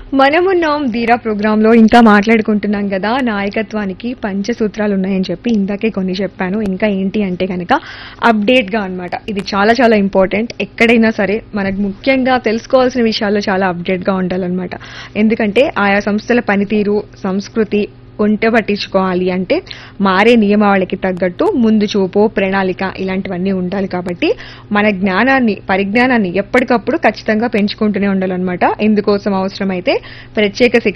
మనమున్నాం ధీరా ప్రోగ్రామ్ లో ఇంకా మాట్లాడుకుంటున్నాం కదా నాయకత్వానికి పంచసూత్రాలు ఉన్నాయని చెప్పి ఇందాకే కొన్ని చెప్పాను ఇంకా ఏంటి అంటే కనుక అప్డేట్ గా అన్నమాట ఇది చాలా చాలా ఇంపార్టెంట్ ఎక్కడైనా సరే మనకు ముఖ్యంగా తెలుసుకోవాల్సిన విషయాల్లో చాలా అప్డేట్ గా ఉండాలన్నమాట ఎందుకంటే ఆయా సంస్థల పనితీరు సంస్కృతి ఒంట పట్టించుకోవాలి అంటే మారే నియమావళికి తగ్గట్టు ముందు చూపు ప్రణాళిక ఇలాంటివన్నీ ఉండాలి కాబట్టి మన జ్ఞానాన్ని పరిజ్ఞానాన్ని ఎప్పటికప్పుడు ఖచ్చితంగా పెంచుకుంటూనే ఉండాలన్నమాట ఇందుకోసం అవసరమైతే ప్రత్యేక శిక్షణ